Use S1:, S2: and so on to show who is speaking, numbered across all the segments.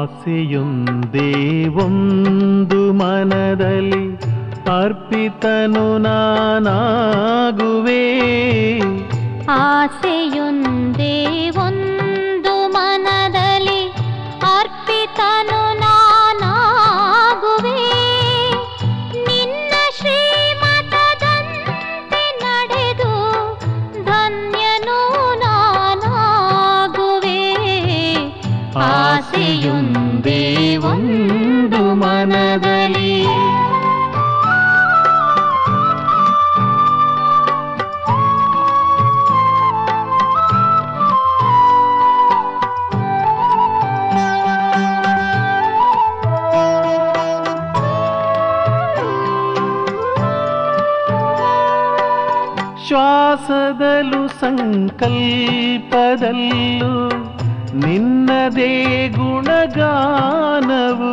S1: ಆಸೆಯೊಂದೇ ಒಂದು ಮನದಲ್ಲಿ ಅರ್ಪಿತನು ನಾನಾಗುವೆ
S2: ಆಸೆಯೊಂದೇ ಒಂದು ಮನದಲ್ಲಿ ಅರ್ಪಿತನು ನಾನಾಗುವೆ ನಿನ್ನ ಶ್ರೀಮತದಂತೆ ನಡೆದು ಧನ್ಯನು ನಾನಾಗುವೆ
S1: ಆಸೆಯೊಂದೇ ಒಂದು ಮನದಲ್ಲಿ ಶ್ವಾಸದಲ್ಲೂ ಸಂಕಲ್ಪದಲ್ಲೂ ನಿನ್ನದೇ ಗುಣಗಾನವು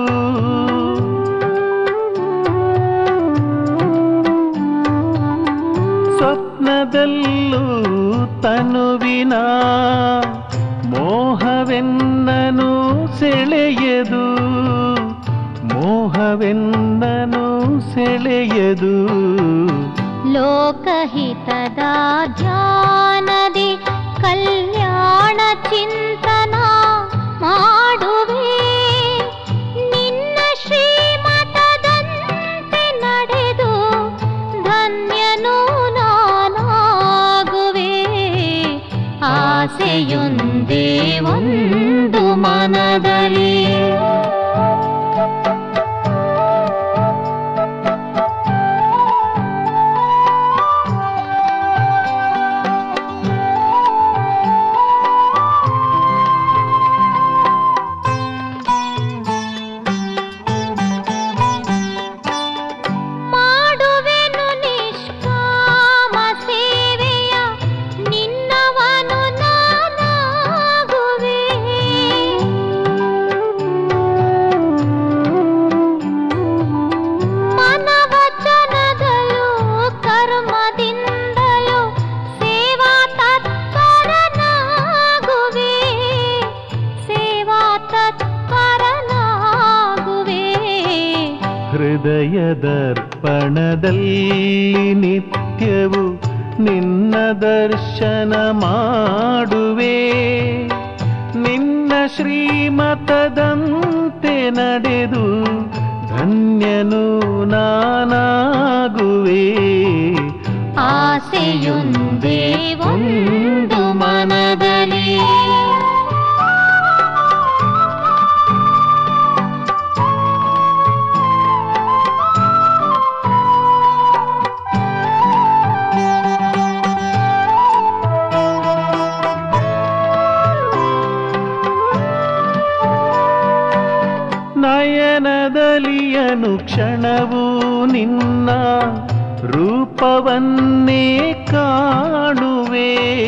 S1: ಸ್ವಪ್ನದಲ್ಲೂ ತನುವಿನ ಮೋಹವೆನ್ನನು ಸೆಳೆಯದು ಮೋಹವೆನ್ನನು ಸೆಳೆಯದು
S2: ಲೋಕಹಿತದ ಧ್ಯಾನದಿ ಕಲ್ಯಾಣ ಚಿಂತನ ಮಾಡುವೆ ನಿನ್ನ ಶ್ರೀಮತದಂತೆ ನಡೆದು ಧನ್ಯನು ನಾನಾಗುವೆ ಆಸೆಯೊಂದೇ ಒಂದು ಮನದಲ್ಲಿ ಮಾಡುವೆನು ನಿಷ್ಕಾಮ ಸೇವೆಯ ನಿನ್ನವನು ನಾನಾಗುವೆ ಮನವಚನದಲ್ಲೂ ಕರ್ಮದಿಂದಲೂ ಸೇವಾ ತತ್ಪರನಾಗುವೆ ಸೇವಾ ತತ್ಪರನಾಗುವೆ
S1: ಹೃದಯದರ್ಪಣದಲ್ಲಿ ನಿತ್ಯವು ನಿನ್ನ ದರ್ಶನ ಮಾಡುವೆ ನಿನ್ನ ಶ್ರೀಮತದಂತೆ ನಡೆದು ಧನ್ಯನು ನಾನಾಗುವೆ
S2: ಆಸೆಯೊಂದೇ ಒಂದು ಮನದಲ್ಲಿ
S1: ನಯನದಲಿಯನು ಕ್ಷಣವು ನಿನ್ನ ರೂಪವನ್ನೇ ಕಾಣುವೆ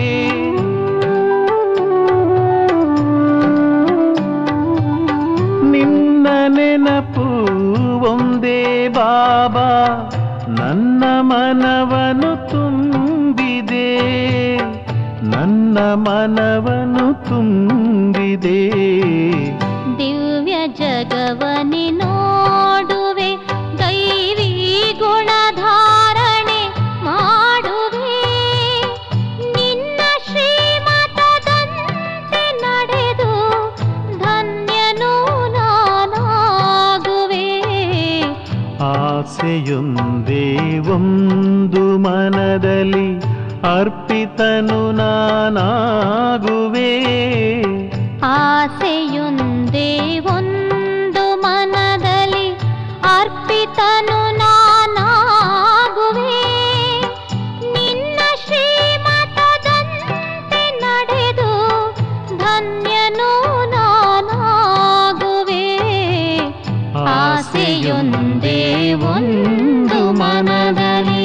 S1: ನಿನ್ನ ನೆನಪು ಒಂದೇ ಬಾಬಾ ನನ್ನ ಮನವನು ತುಂಬಿದೆ ನನ್ನ ಮನವನು ತುಂಬಿದೆ
S2: ದಿವ್ಯ ಜಗವನಿ ನೋಡುವೆ ದೈವಿ ಗುಣಧಾರಣೆ ಮಾಡುವೆ ನಿನ್ನ ಶ್ರೀಮತದಂತೆ ನಡೆದು ಧನ್ಯನು ನಾನಾಗುವೆ
S1: ಆಸೆಯೊಂದೇ ಒಂದು ಮನದಲ್ಲಿ ಅರ್ಪಿತನು ನಾನಾಗುವೆ
S2: ಆಸೆಯೊಂದೇ ಒಂದು ಮನದಲ್ಲಿ ಅರ್ಪಿತನು ನಾನಾಗುವೆ ನಿನ್ನ ಶ್ರೀಮತದಂತೆ ನಡೆದು ಧನ್ಯನು ನಾನಾಗುವೆ ಆಸೆಯೊಂದೇ ಒಂದು ಮನದಲ್ಲಿ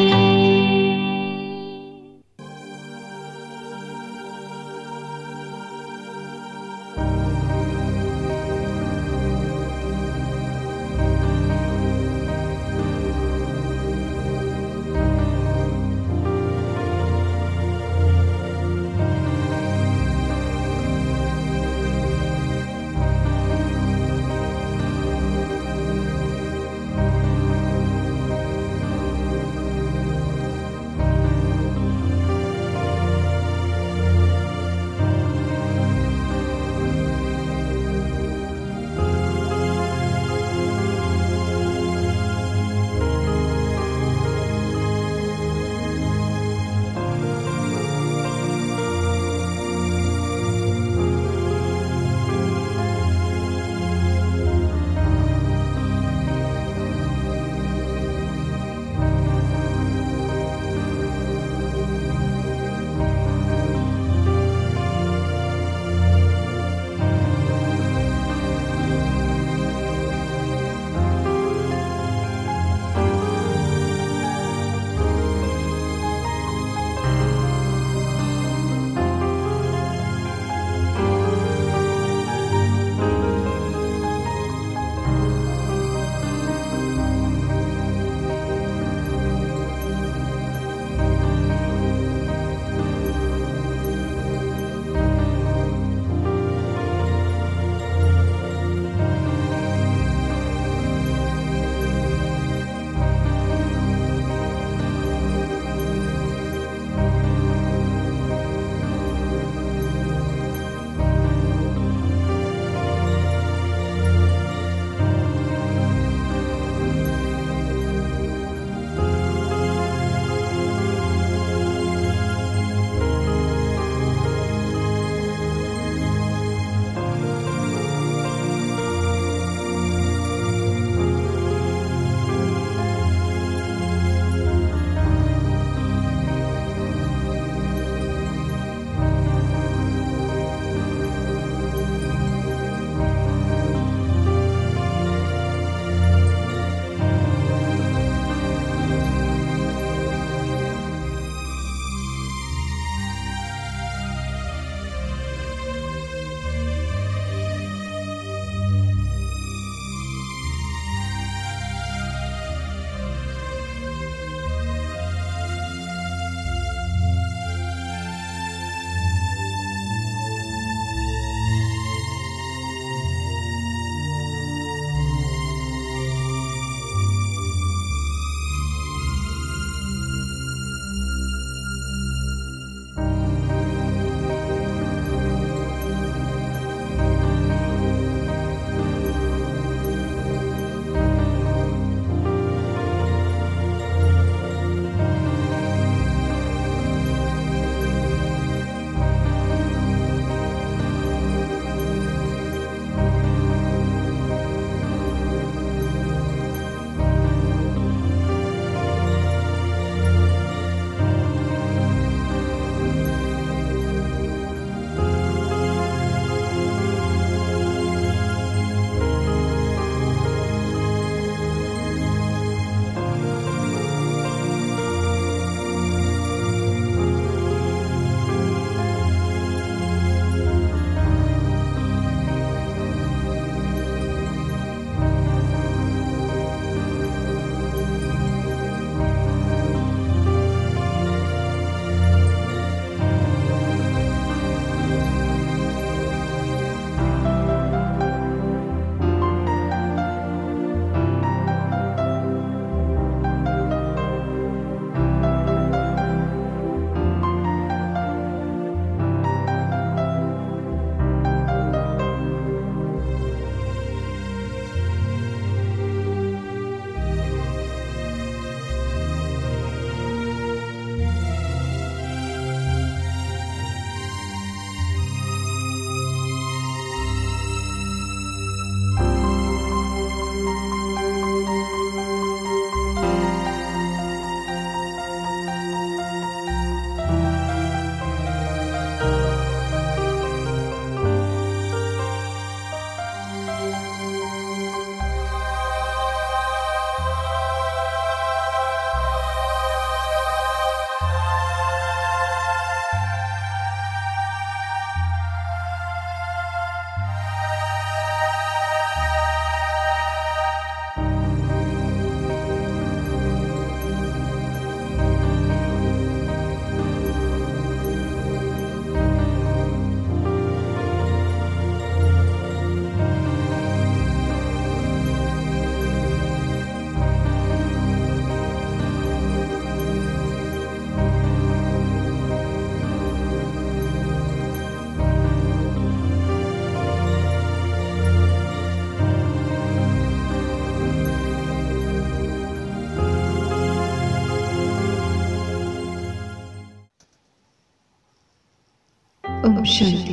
S3: ಶಾಂತಿ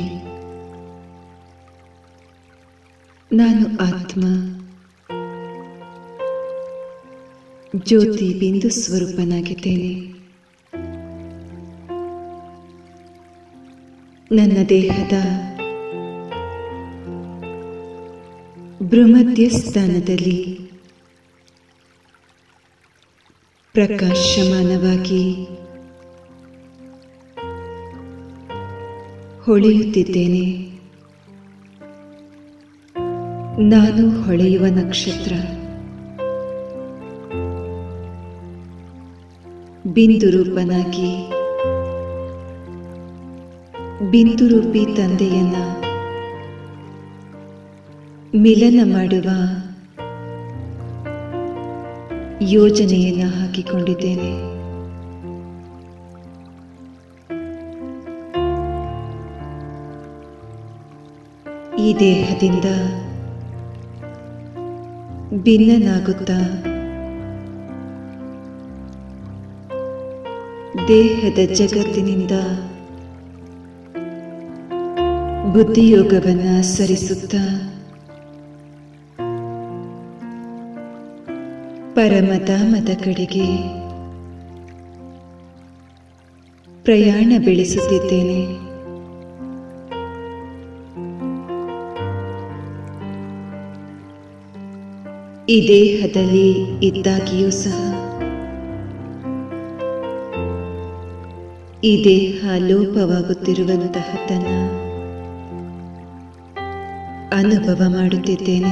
S3: ನಾನು ಆತ್ಮ ಜ್ಯೋತಿ ಬಿಂದು ಸ್ವರೂಪನಾಗಿದ್ದೇನೆ ನನ್ನ ದೇಹದ ಭ್ರಮಧ್ಯ ಸ್ಥಾನದಲ್ಲಿ ಪ್ರಕಾಶಮಾನವಾಗಿ ಹೊಳೆಯುತ್ತಿದ್ದೇನೆ ನಾನು ಹೊಳೆಯುವ ನಕ್ಷತ್ರ ಬಿಂದು ರೂಪನಾಗಿ ಬಿಂದು ರೂಪಿ ತಂದೆಯನ್ನ ಮಿಲನ ಮಾಡುವ ಯೋಜನೆಯನ್ನ ಹಾಕಿಕೊಂಡಿದ್ದೇನೆ ಈ ದೇಹದಿಂದ ಭಿನ್ನನಾಗುತ್ತಾ ದೇಹದ ಜಗತ್ತಿನಿಂದ ಬುದ್ಧಿಯೋಗವನ್ನ ಸರಿಸುತ್ತಾ ಪರಮಧಾಮದ ಕಡೆಗೆ ಪ್ರಯಾಣ ಬೆಳೆಸುತ್ತಿದ್ದೇನೆ ಈ ದೇಹದಲ್ಲಿ ಇದ್ದಾಗಿಯೂ ಸಹ ಈ ದೇಹ ಲೋಪವಾಗುತ್ತಿರುವಂತಹದ್ದನ್ನ ಅನುಭವ ಮಾಡುತ್ತಿದ್ದೇನೆ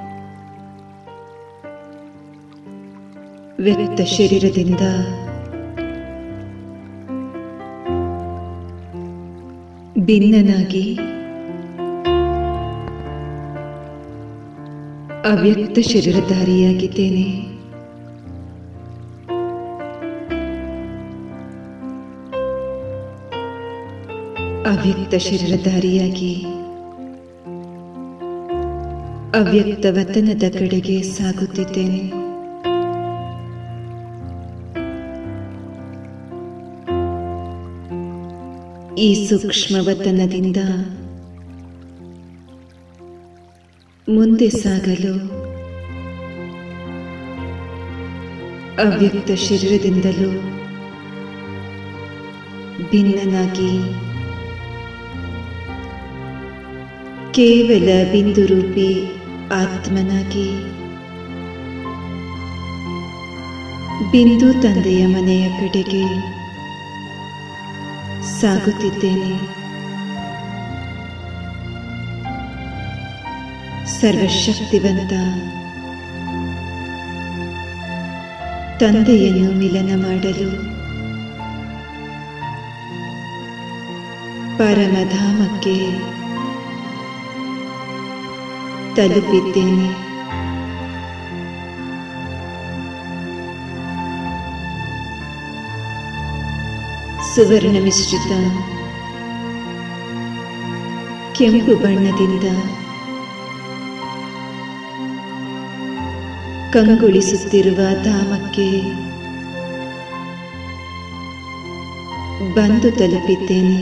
S3: ವ್ಯಕ್ತ ಶರೀರದಿಂದ ಭಿನ್ನನಾಗಿ ಅವ್ಯಕ್ತ ಶರೀರಧಾರಿಯಾಗಿದ್ದೇನೆ ಅವ್ಯಕ್ತ ಶರೀರಧಾರಿಯಾಗಿ ಅವ್ಯಕ್ತ ವತನದ ಕಡೆಗೆ ಸಾಗುತ್ತಿದ್ದೇನೆ ಈ ಸೂಕ್ಷ್ಮ ವತನದಿಂದ ಮುಂದೆ ಸಾಗಲು ಅವ್ಯಕ್ತ ಶರೀರದಿಂದಲೂ ಭಿನ್ನನಾಗಿ ಕೇವಲ ಬಿಂದು ರೂಪಿ ಆತ್ಮನಾಗಿ ಬಿಂದು ತಂದೆಯ ಮನೆಯ ಕಡೆಗೆ ಸಾಗುತ್ತಿದ್ದೇನೆ ಸರ್ವಶಕ್ತಿವಂತ ತಂದೆಯನ್ನು ಮಿಲನ ಮಾಡಲು ಪರಮಧಾಮಕ್ಕೆ ತಲುಪಿದ್ದೇನೆ ಸುವರ್ಣ ಮಿಶ್ರಿತ ಕೆಂಪು ಬಣ್ಣದಿಂದ ಕಂಗೊಳಿಸುತ್ತಿರುವ ಧಾಮಕ್ಕೆ ಬಂದು ತಲುಪಿದ್ದೇನೆ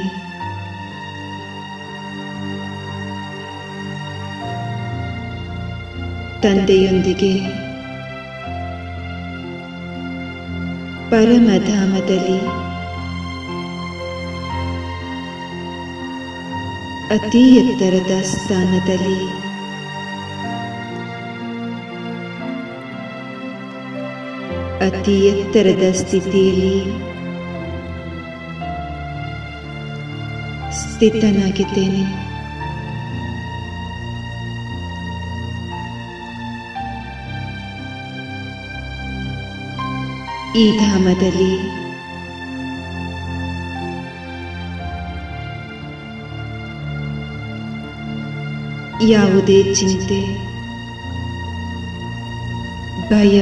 S3: ತಂದೆಯೊಂದಿಗೆ ಪರಮಧಾಮದಲ್ಲಿ ಅತಿ ಎತ್ತರದ ಸ್ಥಾನದಲ್ಲಿ ಅತಿ ಎತ್ತರದ ಸ್ಥಿತಿಯಲ್ಲಿ ಸ್ಥಿತನಾಗಿದ್ದೇನೆ ಈ ಧಾಮದಲ್ಲಿ ಯಾವುದೇ ಚಿಂತೆ ಭಯ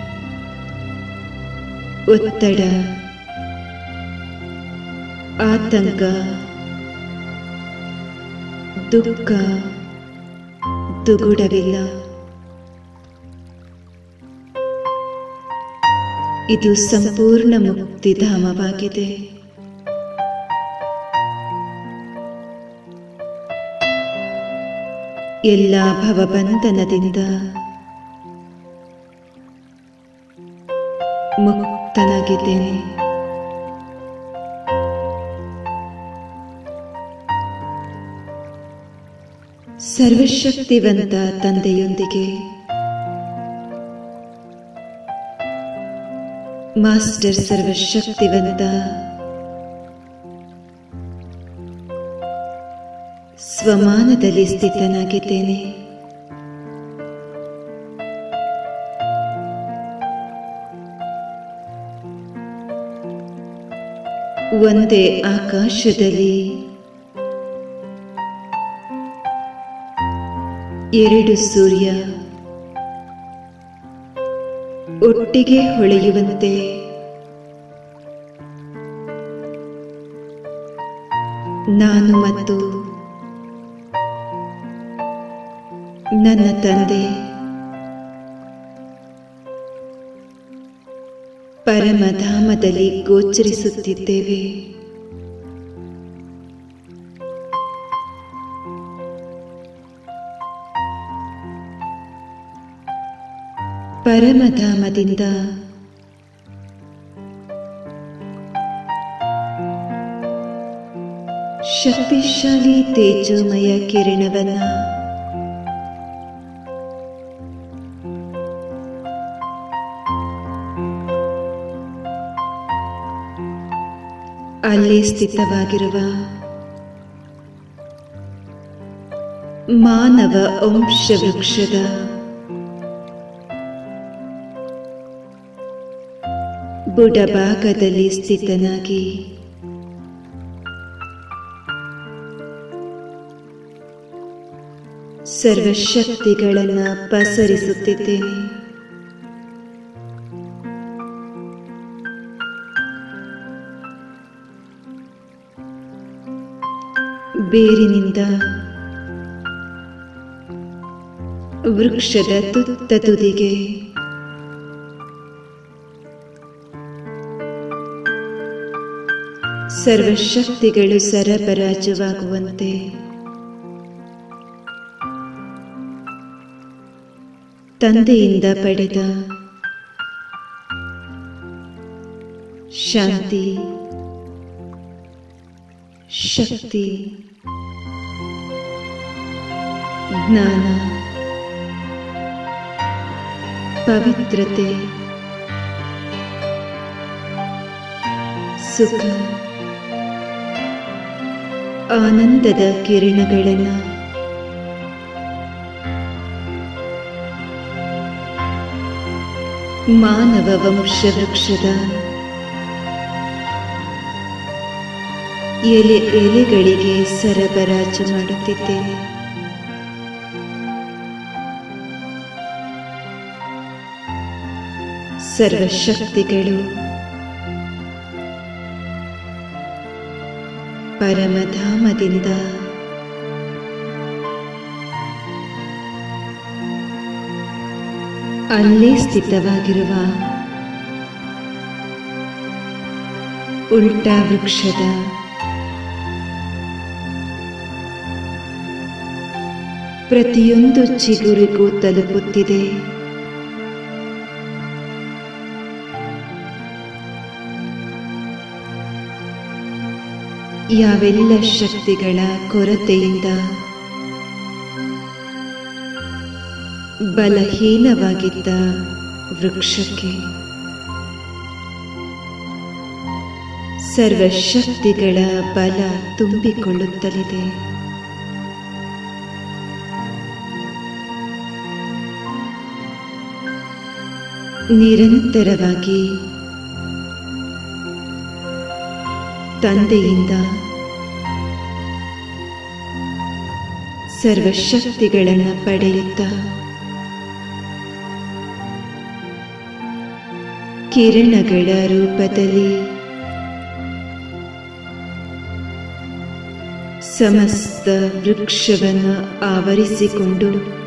S3: ಒತ್ತಡ ಆತಂಕ ದುಃಖ ದುಗುಡವಿಲ್ಲ ಇದು ಸಂಪೂರ್ಣ ಮುಕ್ತಿಧಾಮವಾಗಿದೆ ಎಲ್ಲ ಭವಬಂಧನದಿಂದ ಮುಕ್ತನಾಗಿದ್ದೇನೆ ಸರ್ವಶಕ್ತಿವಂತ ತಂದೆಯೊಂದಿಗೆ ಮಾಸ್ಟರ್ ಸರ್ವಶಕ್ತಿವಂತ ಸ್ವಮಾನದಲ್ಲಿ ಸ್ಥಿತನಾಗಿದ್ದೇನೆ ಒಂದೇ ಆಕಾಶದಲ್ಲಿ ಎರಡು ಸೂರ್ಯ ಒಟ್ಟಿಗೆ ಹೊಳೆಯುವಂತೆ ನಾನು ಮತ್ತು ನನ್ನ ತಂದೆ ಪರಮಧಾಮದಲ್ಲಿ ಗೋಚರಿಸುತ್ತಿದ್ದೇವೆ ಪರಮಧಾಮದಿಂದ ಶಕ್ತಿಶಾಲಿ ತೇಜೋಮಯ ಕಿರಣವನ್ನ ಅಲ್ಲಿ ಸ್ಥಿತವಾಗಿರುವ ಮಾನವ ವಂಶ ವೃಕ್ಷದ ಬುಡಭಾಗದಲ್ಲಿ ಸ್ಥಿತನಾಗಿ ಸರ್ವಶಕ್ತಿಗಳನ್ನ ಪಸರಿಸುತ್ತಿದ್ದೇನೆ ಬೇರಿನಿಂದ ವೃಕ್ಷದ ತುತ್ತ ತುದಿಗೆ ಸರ್ವಶಕ್ತಿಗಳು ಸರಬರಾಜುವಾಗುವಂತೆ ತಂದೆಯಿಂದ ಪಡೆದ ಶಾಂತಿ ಶಕ್ತಿ ಜ್ಞಾನ ಪವಿತ್ರತೆ ಸುಖ ಆನಂದದ ಕಿರಣಗಳನ್ನು ಮಾನವ ವಂಶವೃಕ್ಷದ ಎಲೆ ಎಲೆಗಳಿಗೆ ಸರಬರಾಜು ಮಾಡುತ್ತಿದ್ದೇನೆ ಸರ್ವಶಕ್ತಿಗಳು ಪರಮಧಾಮದಿಂದ ಅಲ್ಲೇ ಸ್ಥಿತವಾಗಿರುವ ಉಲ್ಟಾ ವೃಕ್ಷದ ಪ್ರತಿಯೊಂದು ಚಿಗುರಿಗೂ ತಲುಪುತ್ತಿದೆ ಯಾವೆಲ್ಲ ಶಕ್ತಿಗಳ ಕೊರತೆಯಿಂದ ಬಲಹೀನವಾಗಿದ್ದ ವೃಕ್ಷಕ್ಕೆ ಸರ್ವಶಕ್ತಿಗಳ ಬಲ ತುಂಬಿಕೊಳ್ಳುತ್ತಲಿದೆ ನಿರಂತರವಾಗಿ ತಂದೆಯಿಂದ ಸರ್ವಶಕ್ತಿಗಳನ್ನು ಪಡೆಯುತ್ತಾ ಕಿರಣಗಳ ರೂಪದಲ್ಲಿ ಸಮಸ್ತ ವೃಕ್ಷವನ್ನು ಆವರಿಸಿಕೊಂಡು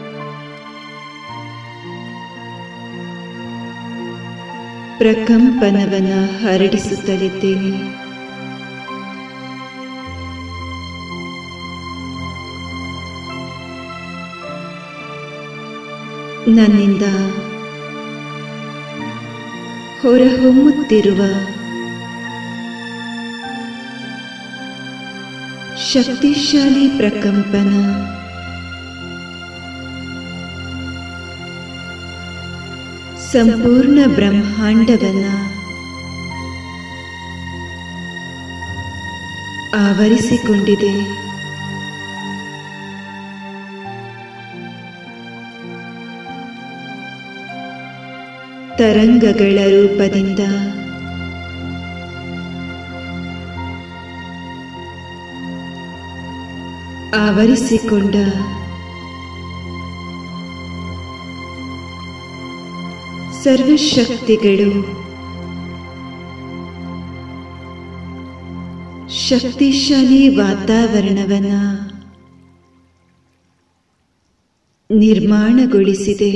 S3: ಪ್ರಕಂಪನವನ್ನು ಹರಡಿಸುತ್ತಲಿದ್ದೇನೆ ನನ್ನಿಂದ ಹೊರಹೊಮ್ಮುತ್ತಿರುವ ಶಕ್ತಿಶಾಲಿ ಪ್ರಕಂಪನ ಸಂಪೂರ್ಣ ಬ್ರಹ್ಮಾಂಡವನ್ನ ಆವರಿಸಿಕೊಂಡಿದೆ ತರಂಗಗಳ ರೂಪದಿಂದ ಆವರಿಸಿಕೊಂಡ ಸರ್ವಶಕ್ತಿಗಳು ಶಕ್ತಿಶಾಲಿ ವಾತಾವರಣವನ್ನ ನಿರ್ಮಾಣಗೊಳಿಸಿದೆ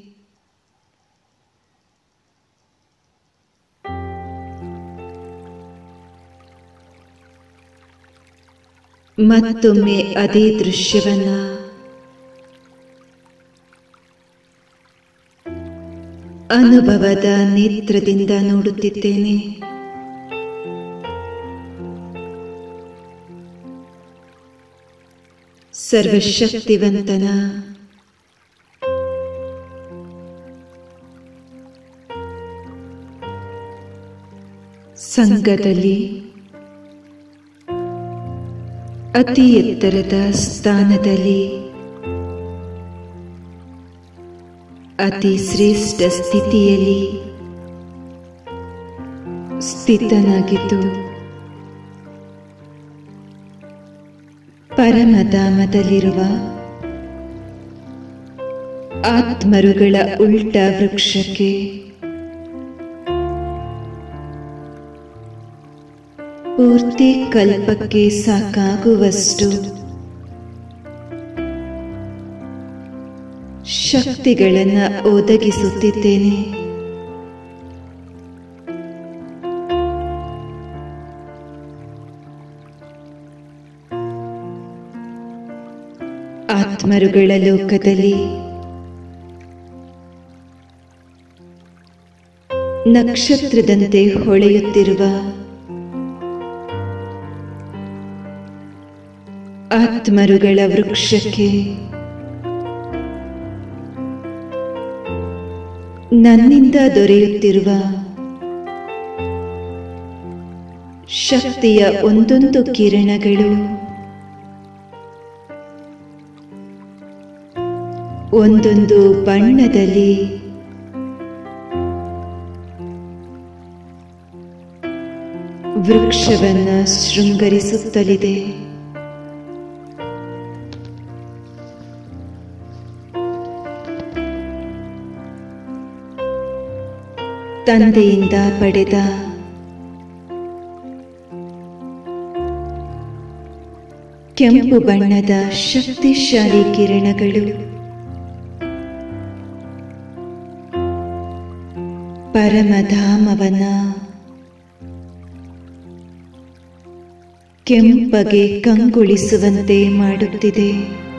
S3: ಮತ್ತೊಮ್ಮೆ ಅದೇ ದೃಶ್ಯವನ್ನ ಅನುಭವದ ನೇತ್ರದಿಂದ ನೋಡುತ್ತಿದ್ದೇನೆ ಸರ್ವಶಕ್ತಿವಂತನ ಸಂಘದಲ್ಲಿ ಅತಿ ಎತ್ತರದ ಸ್ಥಾನದಲ್ಲಿ ಅತಿ ಶ್ರೇಷ್ಠ ಸ್ಥಿತಿಯಲ್ಲಿ ಸ್ಥಿತನಾಗಿದ್ದು ಪರಮಧಾಮದಲ್ಲಿರುವ ಆತ್ಮರುಗಳ ಉಲ್ಟ ವೃಕ್ಷಕ್ಕೆ ಪೂರ್ತಿ ಕಲ್ಪಕ್ಕೆ ಸಾಕಾಗುವಷ್ಟು ಶಕ್ತಿಗಳನ್ನು ಒದಗಿಸುತ್ತಿದ್ದೇನೆ ಆತ್ಮರುಗಳ ಲೋಕದಲ್ಲಿ ನಕ್ಷತ್ರದಂತೆ ಹೊಳೆಯುತ್ತಿರುವ ಆತ್ಮರುಗಳ ವೃಕ್ಷಕ್ಕೆ ನನ್ನಿಂದ ದೊರೆಯುತ್ತಿರುವ ಶಕ್ತಿಯ ಒಂದೊಂದು ಕಿರಣಗಳು ಒಂದೊಂದು ಬಣ್ಣದಲ್ಲಿ ವೃಕ್ಷವನ್ನ ಶೃಂಗರಿಸುತ್ತಲಿದೆ ತಂದೆಯಿಂದ ಪಡೆದ ಕೆಂಪು ಬಣ್ಣದ ಶಕ್ತಿಶಾಲಿ ಕಿರಣಗಳು ಪರಮಧಾಮವನ ಕೆಂಪಗೆ ಕಂಗೊಳಿಸುವಂತೆ ಮಾಡುತ್ತಿದೆ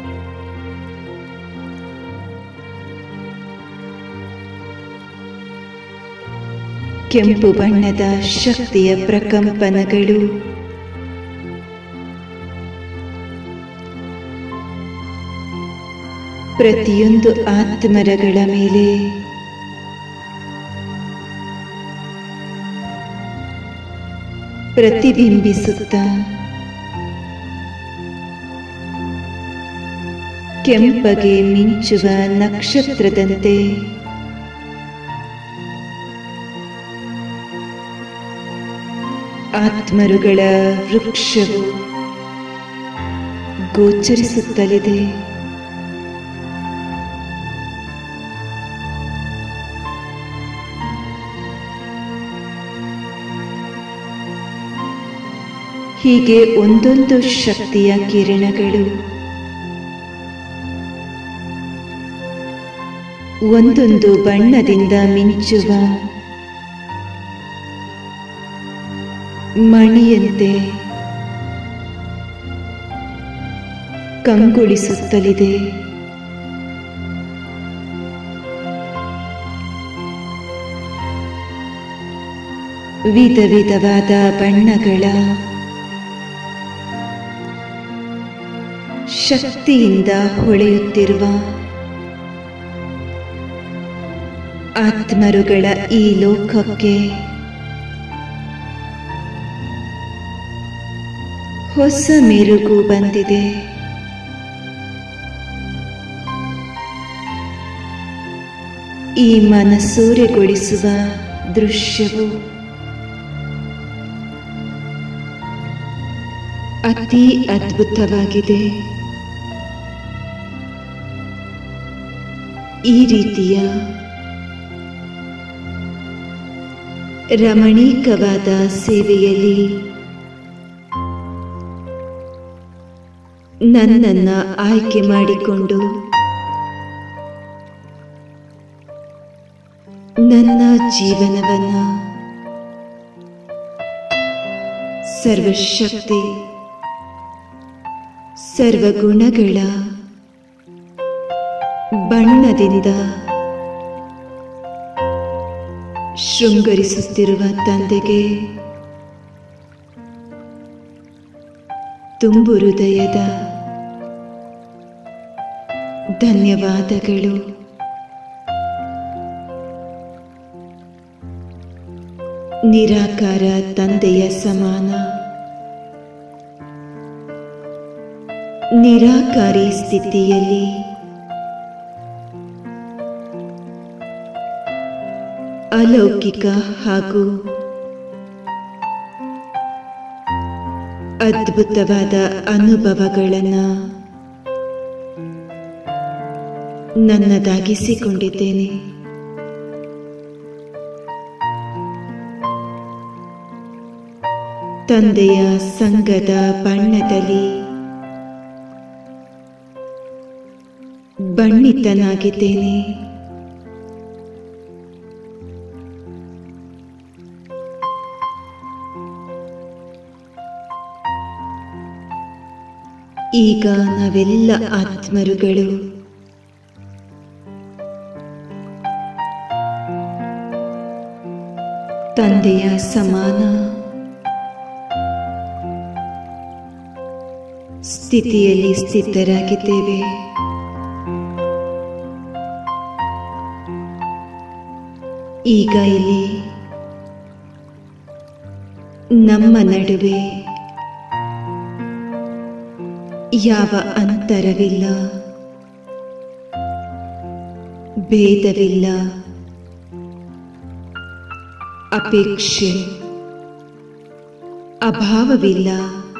S3: ಕೆಂಪು ಬಣ್ಣದ ಶಕ್ತಿಯ ಪ್ರಕಂಪನಗಳು ಪ್ರತಿಯೊಂದು ಆತ್ಮರಗಳ ಮೇಲೆ ಪ್ರತಿಬಿಂಬಿಸುತ್ತ ಕೆಂಪಗೆ ಮಿಂಚುವ ನಕ್ಷತ್ರದಂತೆ ಆತ್ಮರುಗಳ ವೃಕ್ಷವು ಗೋಚರಿಸುತ್ತಲಿದೆ ಹೀಗೆ ಒಂದೊಂದು ಶಕ್ತಿಯ ಕಿರಣಗಳು ಒಂದೊಂದು ಬಣ್ಣದಿಂದ ಮಿಂಚುವ ಮಣಿಯಂತೆ ಕಂಗೊಳಿಸುತ್ತಲಿದೆ ವಿಧ ವಿಧವಾದ ಬಣ್ಣಗಳ ಶಕ್ತಿಯಿಂದ ಹೊಳೆಯುತ್ತಿರುವ ಆತ್ಮರುಗಳ ಈ ಲೋಕಕ್ಕೆ ಹೊಸ ಮೆರುಗು ಬಂದಿದೆ ಈ ಮನಸೂರೆಗೊಳಿಸುವ ದೃಶ್ಯವು ಅತಿ ಅದ್ಭುತವಾಗಿದೆ ಈ ರೀತಿಯ ರಮಣೀಕವಾದ ಸೇವೆಯಲ್ಲಿ ನನ್ನನ್ನು ಆಯ್ಕೆ ಮಾಡಿಕೊಂಡು ನನ್ನ ಜೀವನವನ್ನ ಸರ್ವಶಕ್ತಿ ಸರ್ವಗುಣಗಳ ಬಣ್ಣದಿಂದ ಶೃಂಗರಿಸುತ್ತಿರುವ ತಂದೆಗೆ ತುಂಬು ಹೃದಯದ ಧನ್ಯವಾದಗಳು ನಿರಾಕಾರ ತಂದೆಯ ಸಮಾನ ನಿರಾಕಾರಿ ಸ್ಥಿತಿಯಲ್ಲಿ ಅಲೌಕಿಕ ಹಾಗೂ ಅದ್ಭುತವಾದ ಅನುಭವಗಳನ್ನು ನನ್ನದಾಗಿಸಿಕೊಂಡಿದ್ದೇನೆ ತಂದೆಯ ಸಂಘದ ಬಣ್ಣದಲ್ಲಿ ಬಣ್ಣಿತನಾಗಿದ್ದೇನೆ ಈಗ ನಾವೆಲ್ಲ ಆತ್ಮರುಗಳು ತಂದೆಯ ಸಮಾನ ಸ್ಥಿತಿಯಲ್ಲಿ ಸ್ಥಿತರಾಗಿದ್ದೇವೆ ಈಗ ಇಲ್ಲಿ ನಮ್ಮ ನಡುವೆ ಯಾವ ಅಂತರವಿಲ್ಲ ಭೇದವಿಲ್ಲ ಅಪೇಕ್ಷೆ ಅಭಾವವಿಲ್ಲ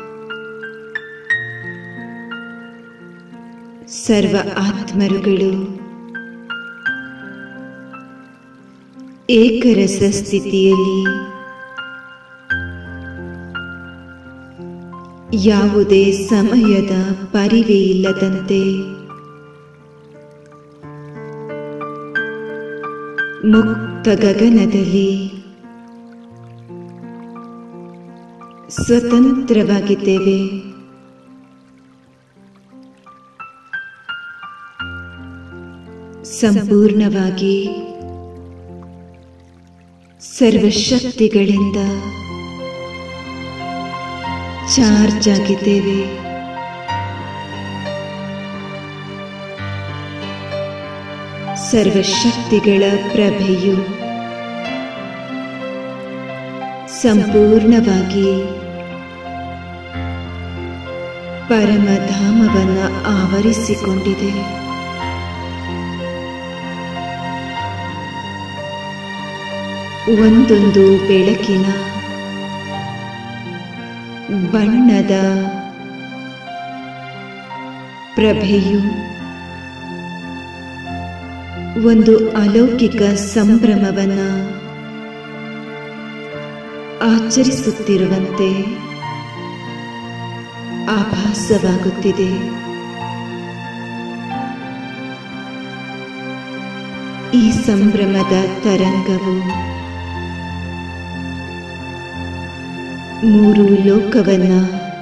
S3: ಸರ್ವ ಆತ್ಮರುಗಳು ಏಕರಸ ಸ್ಥಿತಿಯಲ್ಲಿ ಯಾವುದೇ ಸಮಯದ ಪರಿವೆ ಇಲ್ಲದಂತೆ ಮುಕ್ತ ಗಗನದಲ್ಲಿ ಸ್ವತಂತ್ರವಾಗಿದ್ದೇವೆ ಸಂಪೂರ್ಣವಾಗಿ ಸರ್ವಶಕ್ತಿಗಳಿಂದ ಚಾರ್ಜ್ ಆಗಿದ್ದೇವೆ ಸರ್ವಶಕ್ತಿಗಳ ಪ್ರಭೆಯು ಸಂಪೂರ್ಣವಾಗಿ ಪರಮಧಾಮವನ್ನು ಆವರಿಸಿಕೊಂಡಿದೆ ಒಂದೊಂದು ಬೆಳಕಿನ ಬಣ್ಣದ ಪ್ರಭೆಯು ಒಂದು ಅಲೌಕಿಕ ಸಂಭ್ರಮವನ್ನ ಆಚರಿಸುತ್ತಿರುವಂತೆ ಆಭಾಸವಾಗುತ್ತಿದೆ ಈ ಸಂಭ್ರಮದ ತರಂಗವು ಮೂರು ಲೋಕವನ್ನ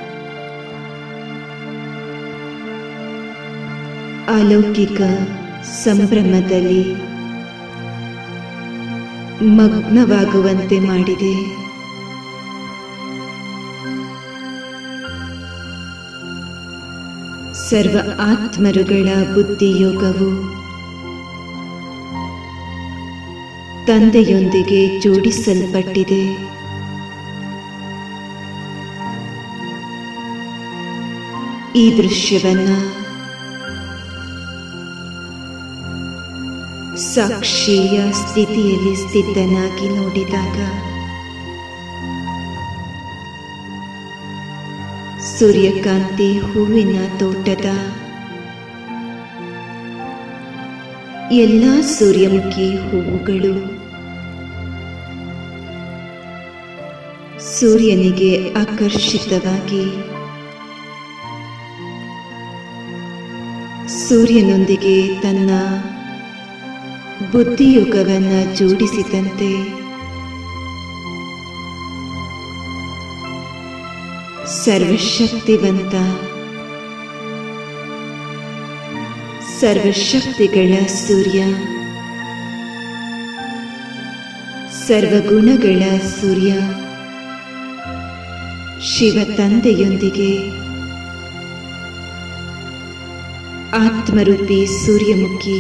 S3: ಅಲೌಕಿಕ ಸಂಭ್ರಮದಲ್ಲಿ ಮಗ್ನವಾಗುವಂತೆ ಮಾಡಿದೆ ಸರ್ವ ಆತ್ಮರುಗಳ ಬುದ್ಧಿಯೋಗವು ತಂದೆಯೊಂದಿಗೆ ಜೋಡಿಸಲ್ಪಟ್ಟಿದೆ ಈ ದೃಶ್ಯವನ್ನ ಸಾಕ್ಷಿಯ ಸ್ಥಿತಿಯಲ್ಲಿ ಸ್ಥಿತನಾಗಿ ನೋಡಿದಾಗ ಸೂರ್ಯಕಾಂತಿ ಹೂವಿನ ತೋಟದ ಎಲ್ಲ ಸೂರ್ಯಮುಖಿ ಹೂವುಗಳು ಸೂರ್ಯನಿಗೆ ಆಕರ್ಷಿತವಾಗಿ ಸೂರ್ಯನೊಂದಿಗೆ ತನ್ನ ಬುದ್ಧಿಯುಗವನ್ನ ಜೋಡಿಸಿದಂತೆ ಸರ್ವಶಕ್ತಿವಂತ ಸರ್ವಶಕ್ತಿಗಳ ಸೂರ್ಯ ಸರ್ವಗುಣಗಳ ಸೂರ್ಯ ಶಿವ ತಂದೆಯೊಂದಿಗೆ ಆತ್ಮರೂಪಿ ಸೂರ್ಯಮುಖಿ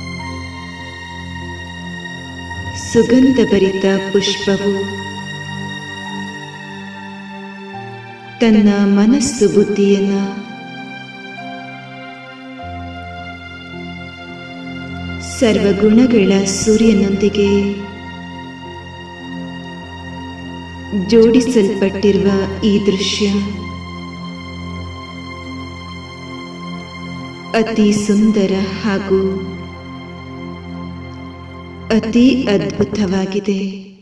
S3: ಸುಗಂಧಭರಿತ ಪುಷ್ಪವು ತನ್ನ ಮನಸ್ಸು ಬುದ್ಧಿಯನ್ನ ಸರ್ವಗುಣಗಳ ಸೂರ್ಯನೊಂದಿಗೆ ಜೋಡಿಸಲ್ಪಟ್ಟಿರುವ ಈ ದೃಶ್ಯ ಅತಿ ಸುಂದರ ಹಾಗೂ ಅತಿ ಅದ್ಭುತವಾಗಿದೆ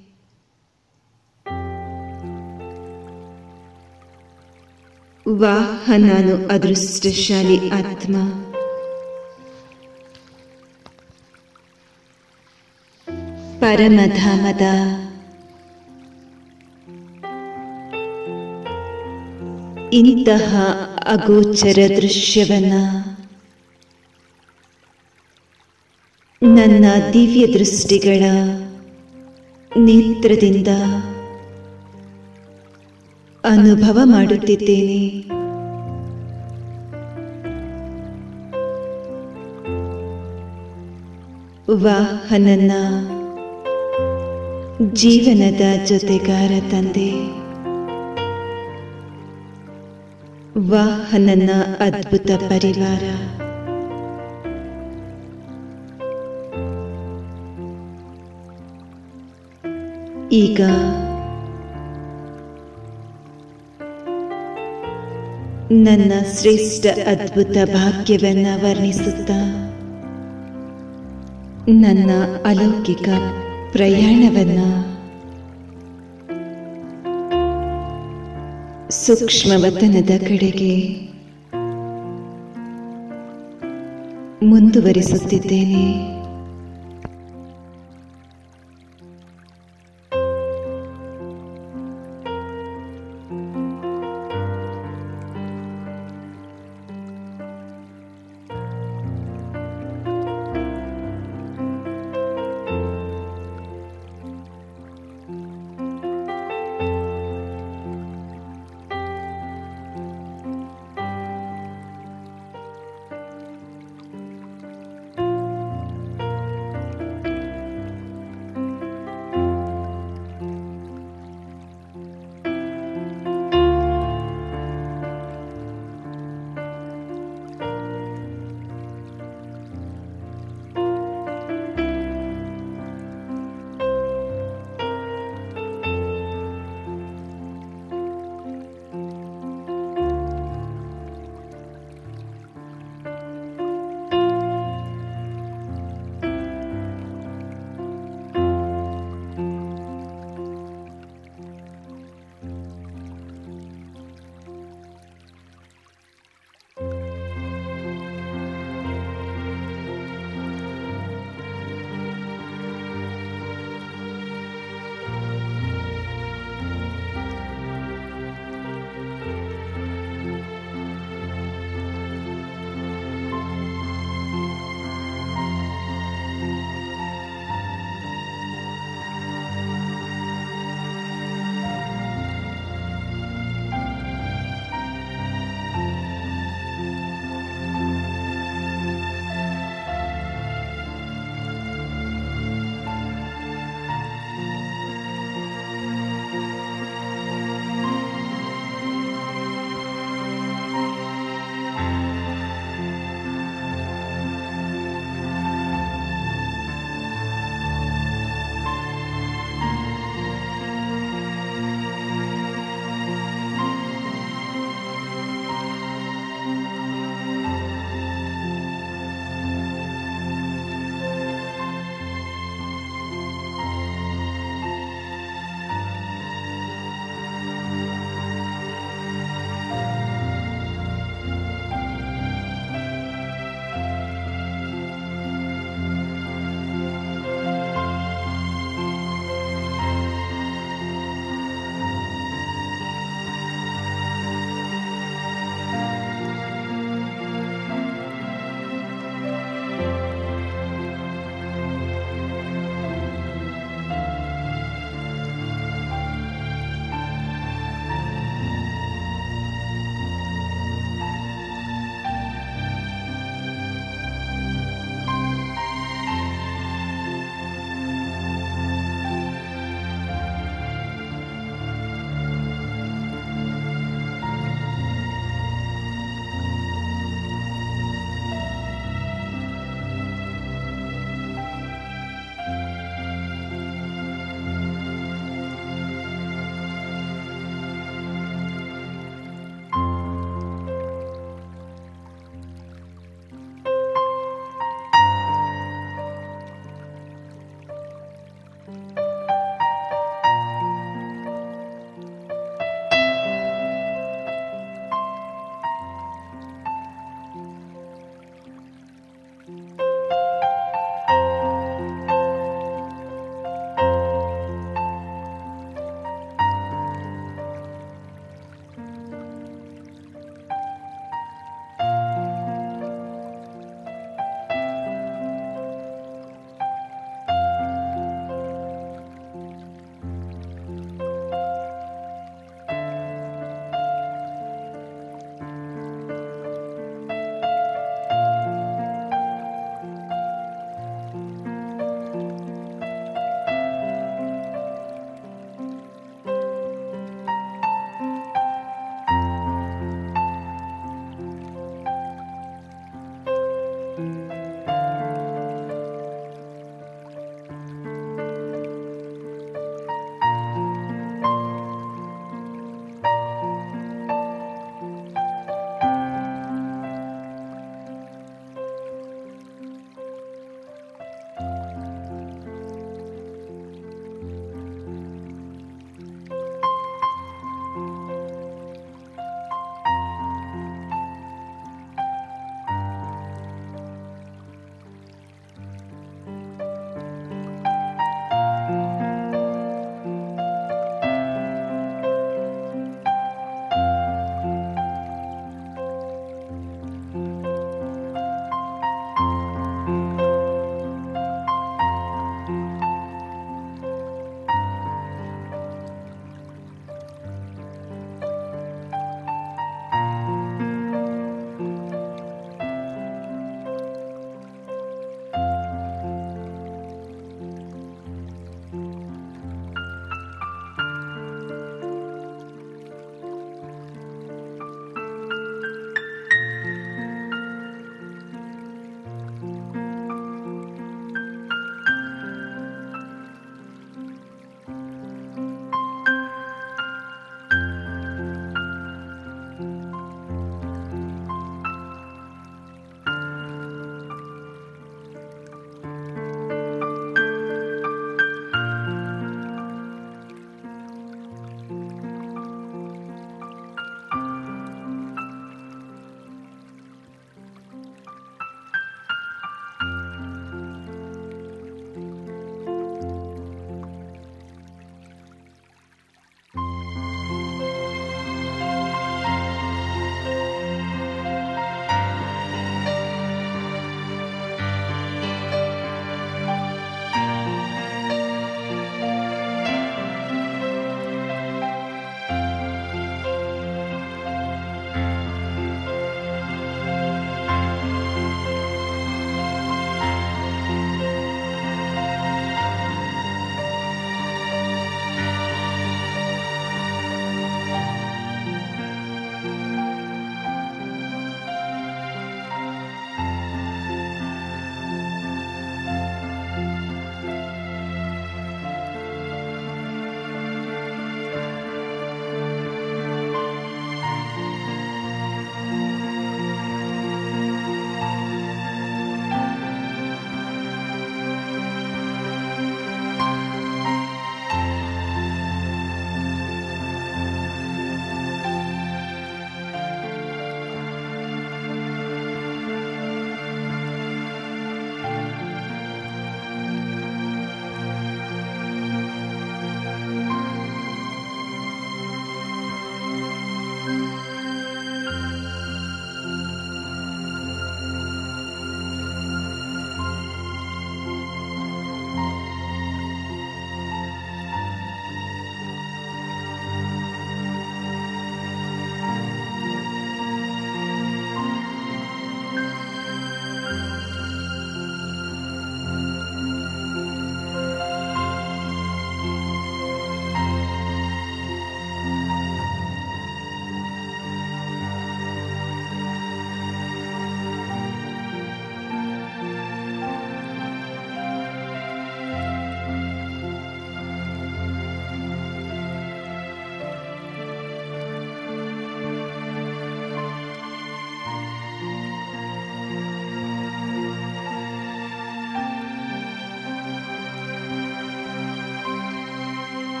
S3: ವಾಹ ನಾನು ಅದೃಷ್ಟಶಾಲಿ ಆತ್ಮ ಪರಮಧಾಮದ ಇಂತಹ ಅಗೋಚರ ದೃಶ್ಯವನ್ನ ನನ್ನ ದಿವ್ಯ ದೃಷ್ಟಿಗಳ ನೇತ್ರದಿಂದ ಅನುಭವ ಮಾಡುತ್ತಿದ್ದೇನೆ ವಾಹನನ ಜೀವನದ ಜೊತೆಗಾರ ತಂದೆ ವಾಹನನ ಅದ್ಭುತ ಪರಿವಾರ ಈಗ ನನ್ನ ಶ್ರೇಷ್ಠ ಅದ್ಭುತ ಭಾಗ್ಯವನ್ನ ವರ್ಣಿಸುತ್ತಾ ನನ್ನ ಅಲೌಕಿಕ ಪ್ರಯಾಣವನ್ನ ಸೂಕ್ಷ್ಮವತನದ ಕಡೆಗೆ ಮುಂದುವರಿಸುತ್ತಿದ್ದೇನೆ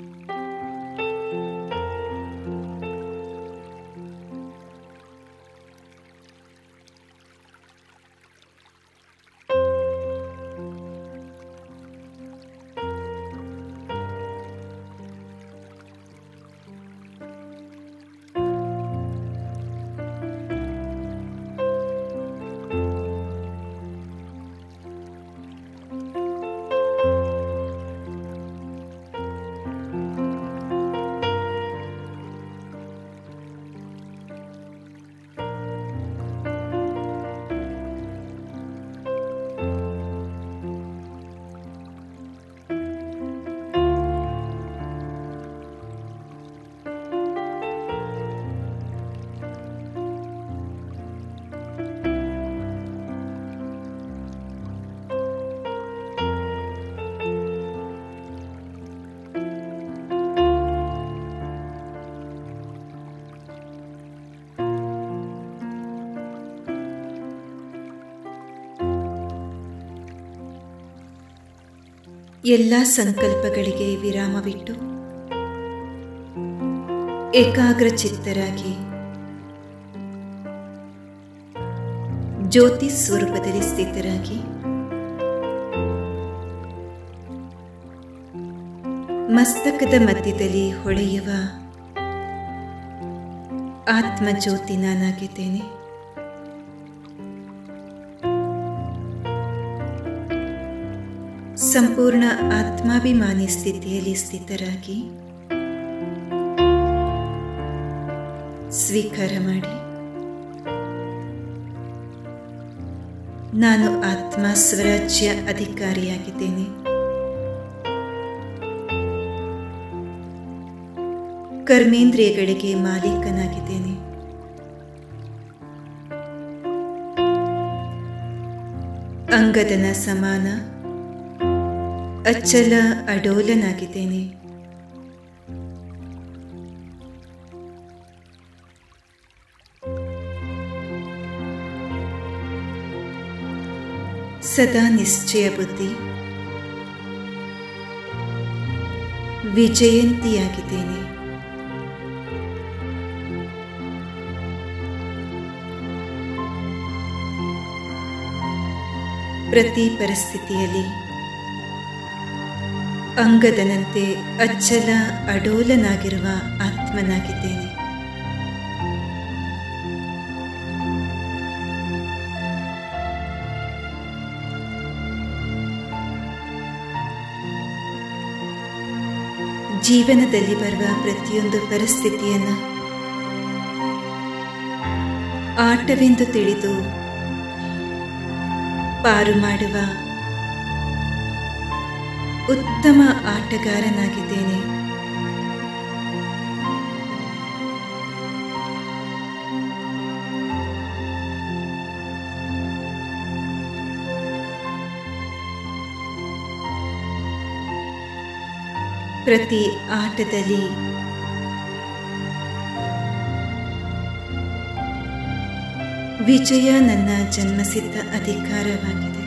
S3: ಎಲ್ಲ ಸಂಕಲ್ಪಗಳಿಗೆ ವಿರಾಮವಿಟ್ಟು ಏಕಾಗ್ರ ಚಿತ್ತರಾಗಿ ಜ್ಯೋತಿ ಸ್ವರೂಪದಲ್ಲಿ ಸ್ಥಿತರಾಗಿ ಮಸ್ತಕದ ಮಧ್ಯದಲ್ಲಿ ಹೊಳೆಯುವ ಆತ್ಮಜ್ಯೋತಿ ನಾನಾಗಿದ್ದೇನೆ ಸಂಪೂರ್ಣ ಆತ್ಮಾಭಿಮಾನಿ ಸ್ಥಿತಿಯಲ್ಲಿ ಸ್ಥಿತರಾಗಿ ಸ್ವೀಕಾರ ಮಾಡಿ ನಾನು ಆತ್ಮ ಸ್ವರಾಜ್ಯ ಅಧಿಕಾರಿಯಾಗಿದ್ದೇನೆ ಕರ್ಮೇಂದ್ರಿಯಗಳಿಗೆ ಮಾಲೀಕನಾಗಿದ್ದೇನೆ ಅಂಗದನ ಸಮಾನ ಅಚ್ಚಲ ಅಡೋಲನಾಗಿದ್ದೇನೆ ಸದಾ ನಿಶ್ಚಯ ಬುದ್ಧಿ ವಿಜಯಂತಿಯಾಗಿದ್ದೇನೆ ಪ್ರತಿ ಪರಿಸ್ಥಿತಿಯಲ್ಲಿ ಅಂಗದನಂತೆ ಅಚ್ಚಲ ಅಡೋಲನಾಗಿರುವ ಆತ್ಮನಾಗಿದ್ದೇನೆ ಜೀವನದಲ್ಲಿ ಬರುವ ಪ್ರತಿಯೊಂದು ಪರಿಸ್ಥಿತಿಯನ್ನು ಆಟವೆಂದು ತಿಳಿದು ಪಾರು ಮಾಡುವ ಉತ್ತಮ ಆಟಗಾರನಾಗಿದ್ದೇನೆ ಪ್ರತಿ ಆಟದಲ್ಲಿ ವಿಜಯ ನನ್ನ ಜನ್ಮಸಿದ್ಧ ಅಧಿಕಾರವಾಗಿದೆ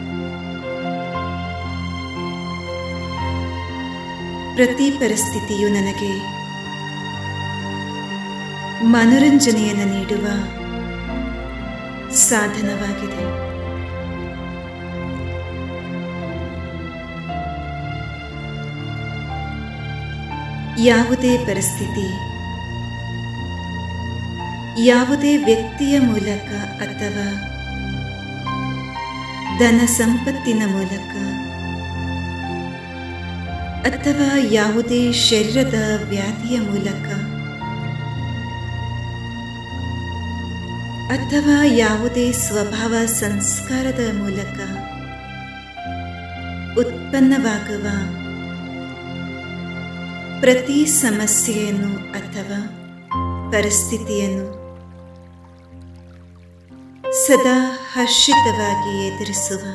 S3: ಪ್ರತಿ ಪರಿಸ್ಥಿತಿಯು ನನಗೆ ಮನೋರಂಜನೆಯನ್ನು ನೀಡುವ ಸಾಧನವಾಗಿದೆ ಯಾವುದೇ ಪರಿಸ್ಥಿತಿ ಯಾವುದೇ ವ್ಯಕ್ತಿಯ ಮೂಲಕ ಅಥವಾ ಧನ ಸಂಪತ್ತಿನ ಮೂಲಕ ಅಥವಾ ಯಾವುದೇ ಶರೀರದ ವ್ಯಾಧಿಯ ಮೂಲಕ ಅಥವಾ ಯಾವುದೇ ಸ್ವಭಾವ ಸಂಸ್ಕಾರದ ಮೂಲಕ ಉತ್ಪನ್ನವಾಗುವ ಪ್ರತಿ ಸಮಸ್ಯೆಯನ್ನು ಅಥವಾ ಪರಿಸ್ಥಿತಿಯನ್ನು ಸದಾ ಹರ್ಷಿತವಾಗಿ ಎದುರಿಸುವ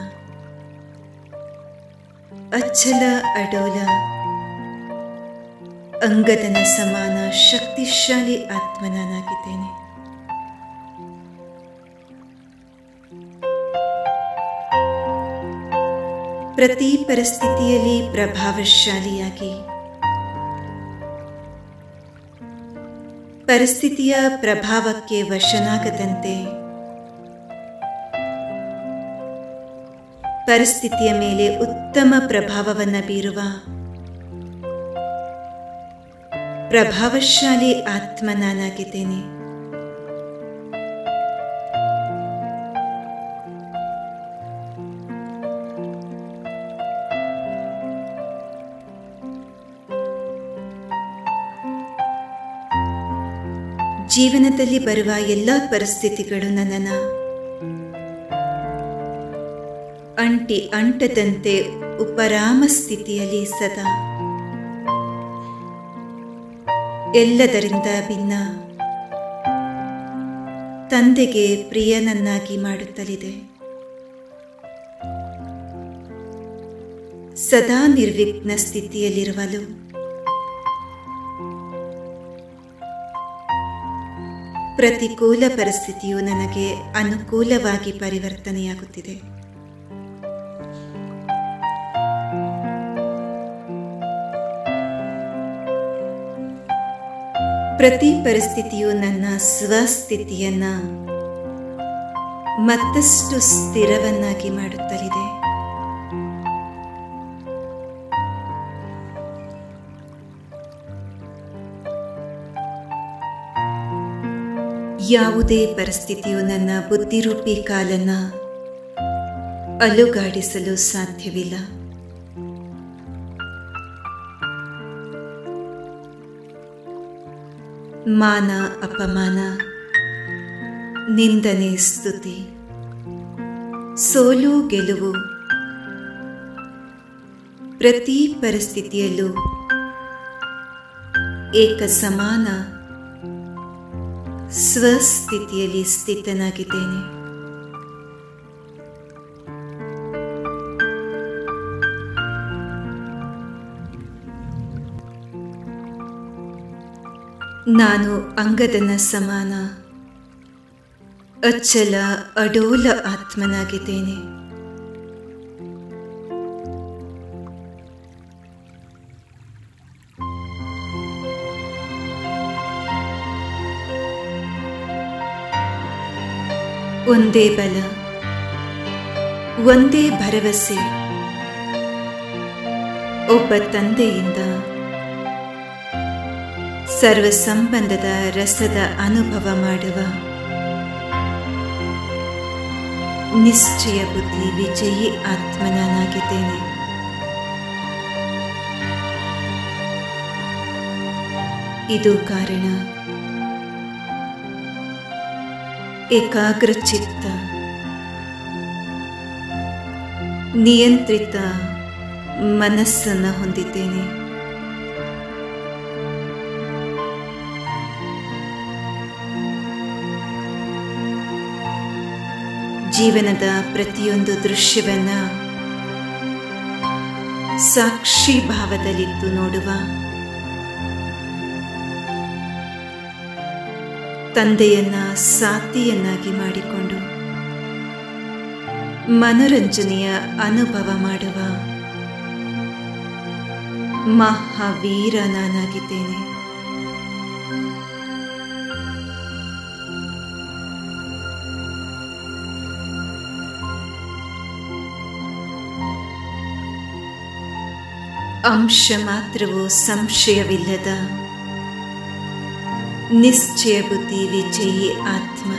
S3: ಅಚ್ಚಲ ಅಡೋಲ ಅಂಗದನ ಸಮಾನ ಶಕ್ತಿಶಾಲಿ ಆತ್ಮನಾಗಿದ್ದೇನೆ ಪ್ರತಿ ಪರಿಸ್ಥಿತಿಯಲ್ಲಿ ಪ್ರಭಾವಶಾಲಿಯಾಗಿ ಪರಿಸ್ಥಿತಿಯ ಪ್ರಭಾವಕ್ಕೆ ವಶನಾಗದಂತೆ ಪರಿಸ್ಥಿತಿಯ ಮೇಲೆ ಉತ್ತಮ ಪ್ರಭಾವವನ್ನು ಬೀರುವ ಪ್ರಭಾವಶಾಲಿ ಆತ್ಮ ನಾನಾಗಿದ್ದೇನೆ ಜೀವನದಲ್ಲಿ ಬರುವ ಎಲ್ಲ ಪರಿಸ್ಥಿತಿಗಳು ನನ್ನನ್ನು ಅಂಟಿ ಅಂಟದಂತೆ ಉಪರಾಮ ಸ್ಥಿತಿಯಲ್ಲಿ ಸದಾ ಎಲ್ಲದರಿಂದ ಭಿನ್ನ ತಂದೆಗೆ ಪ್ರಿಯನನ್ನಾಗಿ ಮಾಡುತ್ತಲಿದೆ ಸದಾ ನಿರ್ವಿಘ್ನ ಸ್ಥಿತಿಯಲ್ಲಿರುವಲು ಪ್ರತಿಕೂಲ ಪರಿಸ್ಥಿತಿಯು ನನಗೆ ಅನುಕೂಲವಾಗಿ ಪರಿವರ್ತನೆಯಾಗುತ್ತಿದೆ ಪ್ರತಿ ಪರಿಸ್ಥಿತಿಯು ನನ್ನ ಸ್ವಸ್ಥಿತಿಯನ್ನ ಮತ್ತಷ್ಟು ಸ್ಥಿರವನ್ನಾಗಿ ಮಾಡುತ್ತಲಿದೆ ಯಾವುದೇ ಪರಿಸ್ಥಿತಿಯು ನನ್ನ ಬುದ್ಧಿರೂಪಿ ಕಾಲನ್ನ ಅಲುಗಾಡಿಸಲು ಸಾಧ್ಯವಿಲ್ಲ ಮಾನ ಅಪಮಾನ ನಿಂದನೆ ಸ್ತುತಿ ಸೋಲು ಗೆಲುವು ಪ್ರತಿ ಪರಿಸ್ಥಿತಿಯಲ್ಲೂ ಏಕ ಸಮಾನ ಸ್ವಸ್ಥಿತಿಯಲ್ಲಿ ಸ್ಥಿತನಾಗಿದ್ದೇನೆ ನಾನು ಅಂಗದನ ಸಮಾನ ಅಚ್ಚಲ ಅಡೋಲ ಆತ್ಮನಾಗಿದ್ದೇನೆ ಒಂದೇ ಬಲ ಒಂದೇ ಭರವಸೆ ಒಬ್ಬ ತಂದೆಯಿಂದ ಸರ್ವ ಸಂಬಂಧದ ರಸದ ಅನುಭವ ಮಾಡುವ ನಿಶ್ಚಯ ಬುದ್ಧಿ ವಿಜಯಿ ಆತ್ಮನಾಗಿದ್ದೇನೆ ಇದು ಕಾರಣ ಏಕಾಗ್ರ ಚಿತ್ತ ನಿಯಂತ್ರಿತ ಮನಸ್ಸನ್ನು ಹೊಂದಿದ್ದೇನೆ ಜೀವನದ ಪ್ರತಿಯೊಂದು ದೃಶ್ಯವನ್ನ ಸಾಕ್ಷಿ ಭಾವದಲ್ಲಿದ್ದು ನೋಡುವ ತಂದೆಯನ್ನ ಸಾತಿಯನ್ನಾಗಿ ಮಾಡಿಕೊಂಡು ಮನೋರಂಜನೆಯ ಅನುಭವ ಮಾಡುವ ಮಹಾವೀರ ನಾನಾಗಿದ್ದೇನೆ ಅಂಶ ಮಾತ್ರವೂ ಸಂಶಯವಿಲ್ಲದ ನಿಶ್ಚಯ ಬುದ್ಧಿ ವಿಜಯಿ ಆತ್ಮ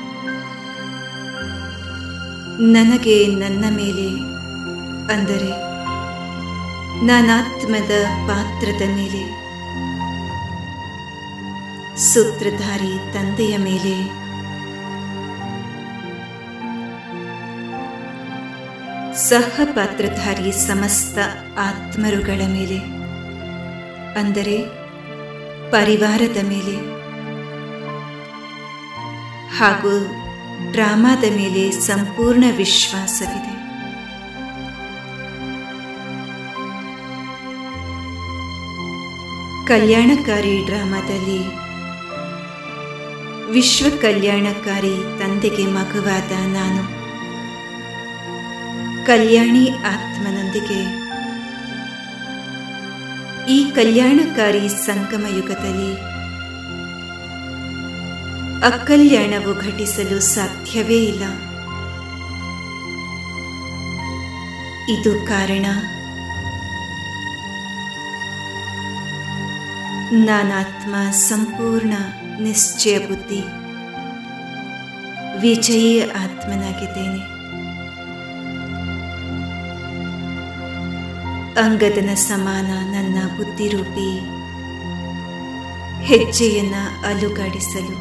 S3: ನನಗೆ ನನ್ನ ಮೇಲೆ ಅಂದರೆ ನಾನಾತ್ಮದ ಪಾತ್ರದ ಮೇಲೆ ಸೂತ್ರಧಾರಿ ತಂದೆಯ ಮೇಲೆ ಸಹಪಾತ್ರಧಾರಿ ಸಮಸ್ತ ಆತ್ಮರುಗಳ ಮೇಲೆ ಅಂದರೆ ಪರಿವಾರದ ಮೇಲೆ ಹಾಗೂ ಡ್ರಾಮಾದ ಮೇಲೆ ಸಂಪೂರ್ಣ ವಿಶ್ವಾಸವಿದೆ ಕಲ್ಯಾಣಕಾರಿ ಡ್ರಾಮಾದಲ್ಲಿ ವಿಶ್ವ ಕಲ್ಯಾಣಕಾರಿ ತಂದೆಗೆ ಮಗುವಾದ ನಾನು ಕಲ್ಯಾಣಿ ಆತ್ಮನೊಂದಿಗೆ ಈ ಕಲ್ಯಾಣಕಾರಿ ಸಂಗಮ ಯುಗದಲ್ಲಿ ಅಕಲ್ಯಾಣವು ಘಟಿಸಲು ಸಾಧ್ಯವೇ ಇಲ್ಲ ಇದು ಕಾರಣ ನಾನಾತ್ಮ ಸಂಪೂರ್ಣ ನಿಶ್ಚಯ ಬುದ್ಧಿ ವಿಜಯಿ ಆತ್ಮನಾಗಿದ್ದೇನೆ ಅಂಗದನ ಸಮಾನ ನನ್ನ ಬುದ್ಧಿರೂಪಿ ಹೆಜ್ಜೆಯನ್ನ ಅಲುಗಾಡಿಸಲು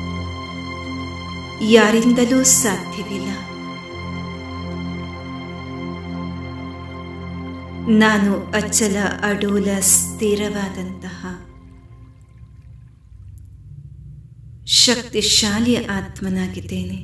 S3: ಯಾರಿಂದಲೂ ಸಾಧ್ಯವಿಲ್ಲ ನಾನು ಅಚಲ ಅಡೋಲ ಸ್ಥಿರವಾದಂತಹ ಶಕ್ತಿಶಾಲಿ ಆತ್ಮನಾಗಿದ್ದೇನೆ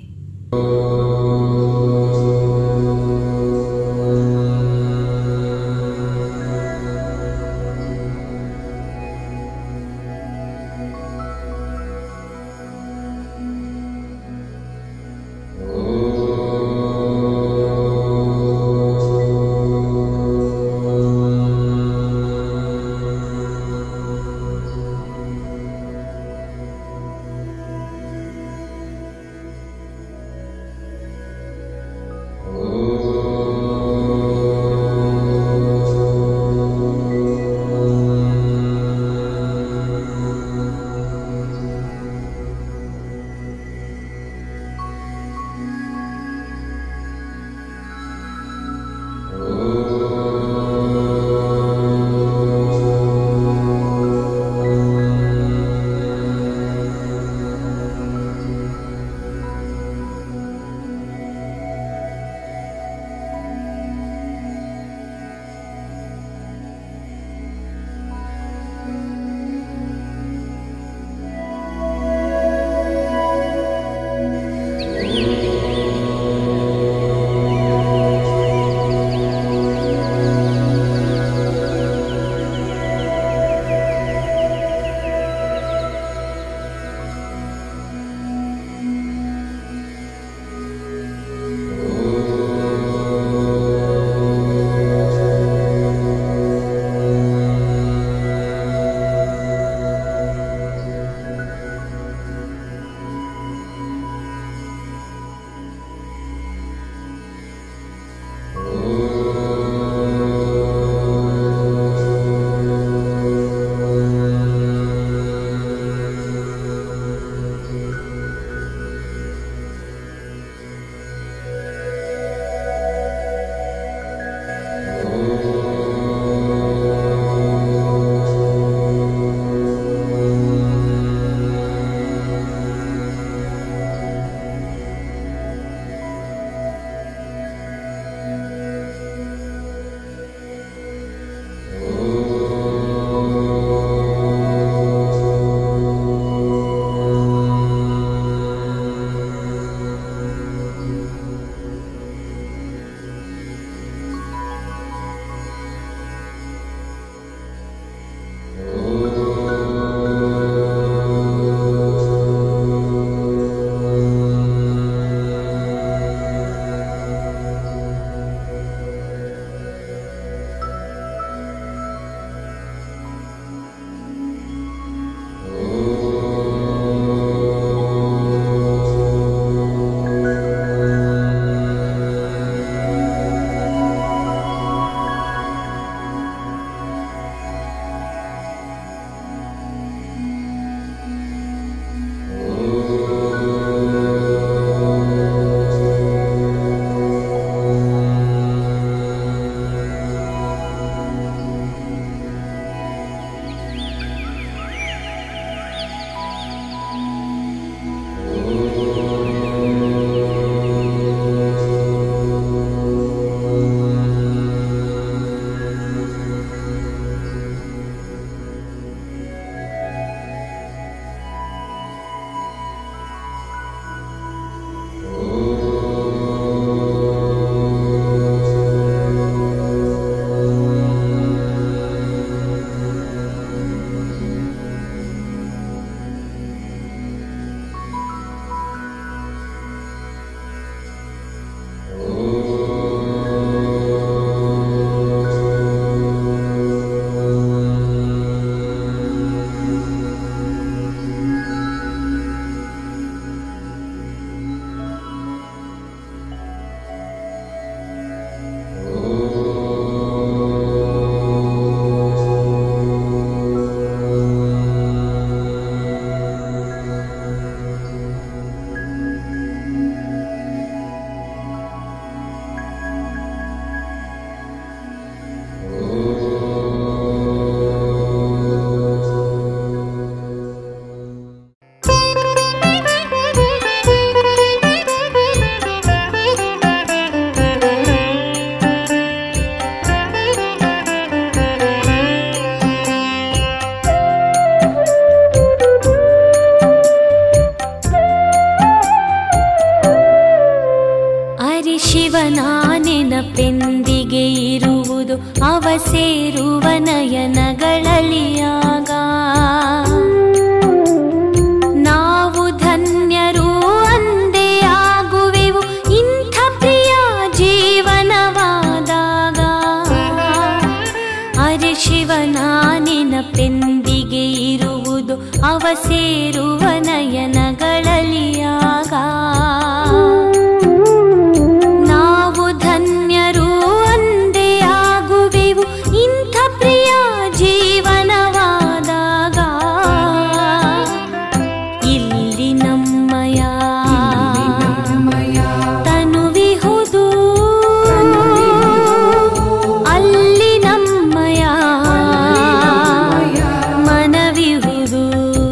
S2: ಸೇರುವ ನಯನಗಳಲಿಯಾಗ ನಾವು ಧನ್ಯರು ಅಂದೇ ಆಗುವೆವು ಇಂಥ ಪ್ರಿಯ ಜೀವನವಾದಾಗ ಅರೆ ಶಿವನ ನೆನಪೆಂದಿಗೆ ಇರುವುದು ಅವ ಸೇರುವ ನಯನಗಳಲಿಯಾಗ ನಾವು ಧನ್ಯರು ಅಂದೇ ಆಗುವೆವು ಇಂಥ ಪ್ರಿಯ ಜೀವನವಾದಾಗ ಇಲ್ಲಿ ನಮ್ಮಯ ತನುವಿಹುದು ಅಲ್ಲಿ ನಮ್ಮಯ ಮನವಿಹುದು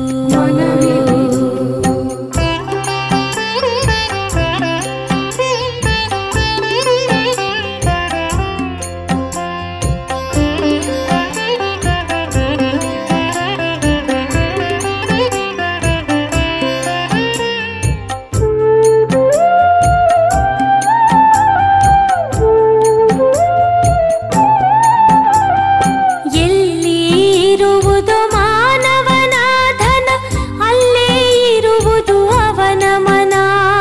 S2: ಎಲ್ಲಿ ಇರುವುದು ಮಾನವನ ಧನ ಅಲ್ಲೇ ಇರುವುದು ಅವನ ಮನ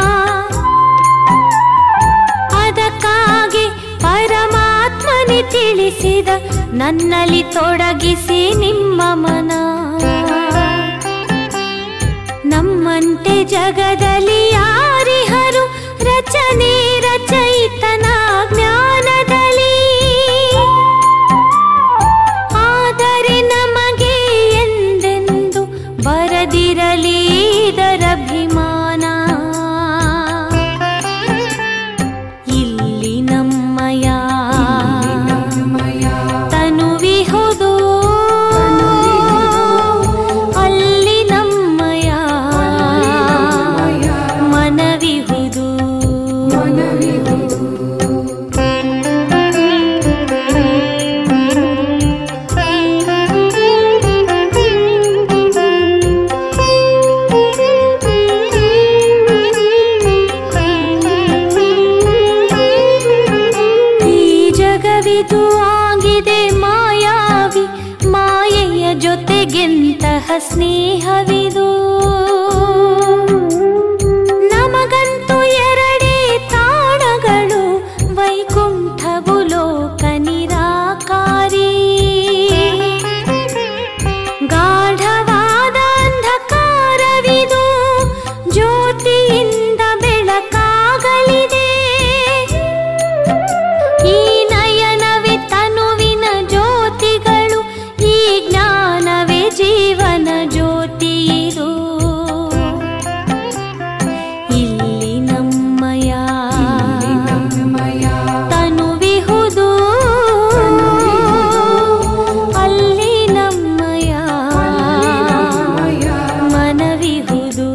S2: ಅದಕ್ಕಾಗಿ ಪರಮಾತ್ಮನೆ ತಿಳಿಸಿದ ನನ್ನಲ್ಲಿ ತೊಡಗಿಸಿ ನಿಮ್ಮ ಮನ ನಮ್ಮಂತೆ ಜಗದಲ್ಲಿ ಯಾರಿಹರು ರಚನೆ ರಚಯಿತನ ಜ್ಞಾನದಲ್ಲಿ ಆದರೆ ನಮಗೆ ಎಂದೆಂದು ಬರದಿರಲಿ ಇದರಭಿಮಾನ ಇಲ್ಲಿ ನಮ್ಮಯ ತನುವಿಹುದು ಅಲ್ಲಿ ನಮ್ಮಯ ಮನವಿಹುದು ಈ ಜಗವಿದು ಆಗಿದೆ ಮಾಯಾವಿ ಮಾಯೆಯ ಜೊತೆಗೆಂತಹ ಸ್ನೇಹವಿದು ನಮಗಂತೂ ಎರಡೇ ತಾಣಗಳು ವೈಕುಂಠವು ಲೋಕ ನಿರಾಕಾರಿ ಗಾಢವಾದ ಅಂಧಕಾರವಿದು ಜ್ಯೋತಿಯಿಂದ ಬೆಳಕಾಗಲಿದೆ ಈ ನಯನವೇ ತನುವಿನ ಜ್ಯೋತಿಗಳು ಈ ಜ್ಞಾನವೇ ಜೀವನ ಜ್ಯೋತಿ ಇದು ಇಲ್ಲಿ ನಮ್ಮಯ ತನುವಿಹುದು ಅಲ್ಲಿ ನಮ್ಮಯ ಮನವಿಹುದು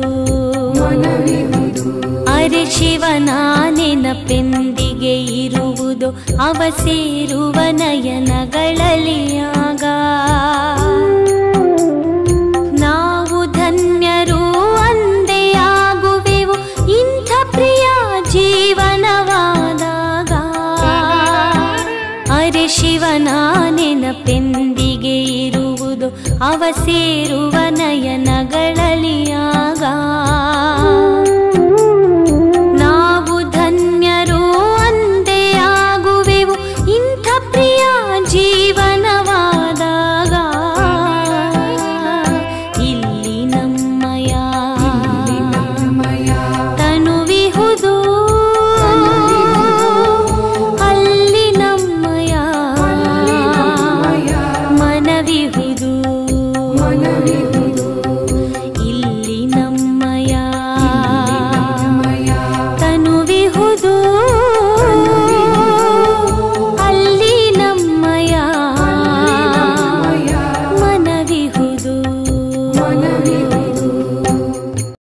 S2: ಅರೆ ಶಿವನ ನೆನಪೆಂದಿಗೆ ಇರುವುದು ಅವ ಸೇರುವ ನಯನಗಳಲಿಯಾಗ ನಾವು ಧನ್ಯರು ಅಂದೇ ಆಗುವೆವು ಇಂಥ ಪ್ರಿಯ ಜೀವನವಾದಾಗ ಅರೆ ಶಿವನ ನೆನಪೆಂದಿಗೆ ಇರುವುದು ಅವ ಸೇರುವ ನಯನಗಳಲಿಯಾಗ ನಾವು ಧನ್ಯರು ಅಂದೇ ಆಗುವೆವು ಇಂಥ ಪ್ರಿಯ ಜೀವನವಾದಾಗ ಇಲ್ಲಿ ನಮ್ಮಯ ತನುವಿಹುದು ಅಲ್ಲಿ ನಮ್ಮಯ ಮನವಿಹುದು ಇಲ್ಲಿ ನಮ್ಮಯ ತನುವಿಹುದು ಅಲ್ಲಿ ನಮ್ಮಯ ಮನವಿಹುದು